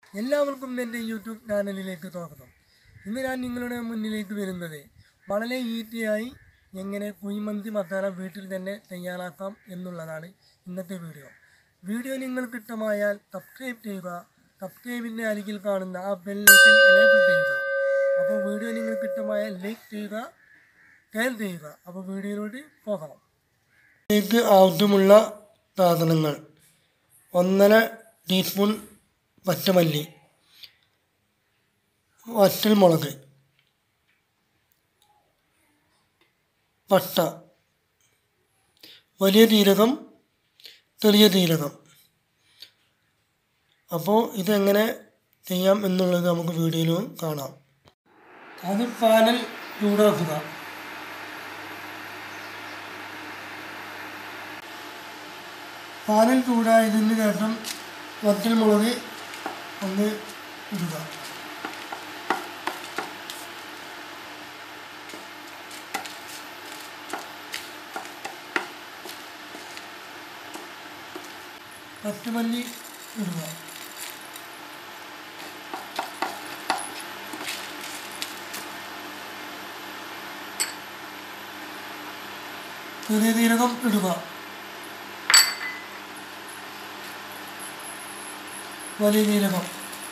എല്ലാവർക്കും എൻ്റെ യൂട്യൂബ് ചാനലിലേക്ക് സ്വാഗതം ഇന്ന് ഞാൻ നിങ്ങളുടെ മുന്നിലേക്ക് വരുന്നത് വളരെ ഈസിയായി എങ്ങനെ കുഴിമന്തി മസാല വീട്ടിൽ തന്നെ തയ്യാറാക്കാം എന്നുള്ളതാണ് ഇന്നത്തെ വീഡിയോ വീഡിയോ നിങ്ങൾക്ക് ഇഷ്ടമായാൽ സബ്സ്ക്രൈബ് ചെയ്യുക സബ്സ്ക്രൈബിൻ്റെ അരികിൽ കാണുന്ന ആ ബെല്ലൈക്കൻ എനേബിൾ ചെയ്യുക അപ്പോൾ വീഡിയോ നിങ്ങൾക്ക് ഇഷ്ടമായാൽ ലൈക്ക് ചെയ്യുക ഷെയർ ചെയ്യുക അപ്പോൾ വീഡിയോയിലോട്ട് പോകാം ഇതിലേക്ക് ആവശ്യമുള്ള സാധനങ്ങൾ ഒന്നര ടീസ്പൂൺ പച്ചമല്ലി വറ്റൽമുളക് പട്ട വലിയ ജീരകം ചെറിയ ജീരകം അപ്പോൾ ഇതെങ്ങനെ ചെയ്യാം എന്നുള്ളത് നമുക്ക് വീഡിയോയിൽ കാണാം അത് പാനൽ ചൂടാക്കുക പാനൽ ചൂടായതിന് ശേഷം വറ്റൽമുളക് ഒന്ന് ഇടുക പച്ചമല്ലി ഇടുക ചെറിയ ജീരകം ഇടുക വലിയ ജീരകം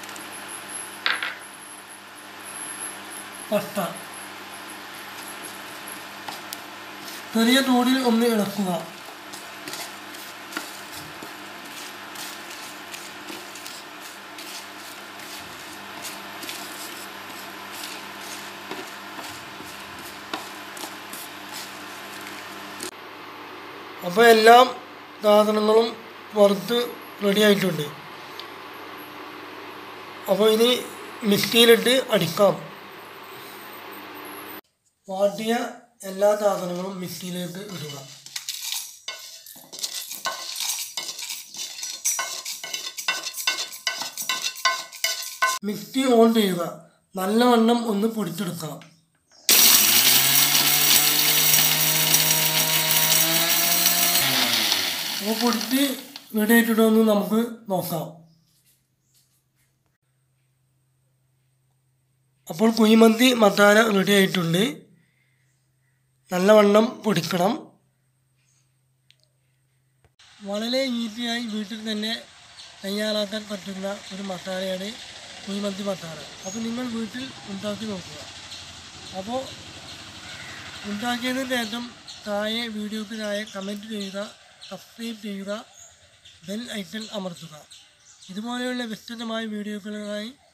പട്ട ചെറിയ തോടിൽ ഒന്ന് ഇളക്കുക അപ്പോൾ എല്ലാം സാധനങ്ങളും വറുത്ത് റെഡി ആയിട്ടുണ്ട് അപ്പോൾ ഇനി മിക്സിയിലിട്ട് അടിക്കാം വാട്ടിയ എല്ലാ സാധനങ്ങളും മിക്സിയിലേക്ക് ഇടുക മിക്സി ഓൺ ചെയ്യുക നല്ലവണ്ണം ഒന്ന് പൊടിച്ചെടുക്കാം അപ്പോൾ പൊടിച്ച് റെഡി ആയിട്ടുണ്ടോ എന്ന് നമുക്ക് നോക്കാം അപ്പോൾ കുഴിമന്തി മസാല റെഡി ആയിട്ടുണ്ട് നല്ലവണ്ണം പൊടിക്കണം വളരെ ഈസിയായി വീട്ടിൽ തന്നെ തയ്യാറാക്കാൻ പറ്റുന്ന ഒരു മസാലയാണ് കുഴിമന്തി മസാല അപ്പോൾ നിങ്ങൾ വീട്ടിൽ ഉണ്ടാക്കി നോക്കുക അപ്പോൾ ഉണ്ടാക്കിയതിന് ശേഷം താഴെ വീഡിയോക്ക് താഴെ കമൻറ്റ് ചെയ്യുക സബ്സ്ക്രൈബ് ചെയ്യുക ബെൽ ഐക്കൺ അമർത്തുക ഇതുപോലെയുള്ള വ്യക്തമായ വീഡിയോകളുമായി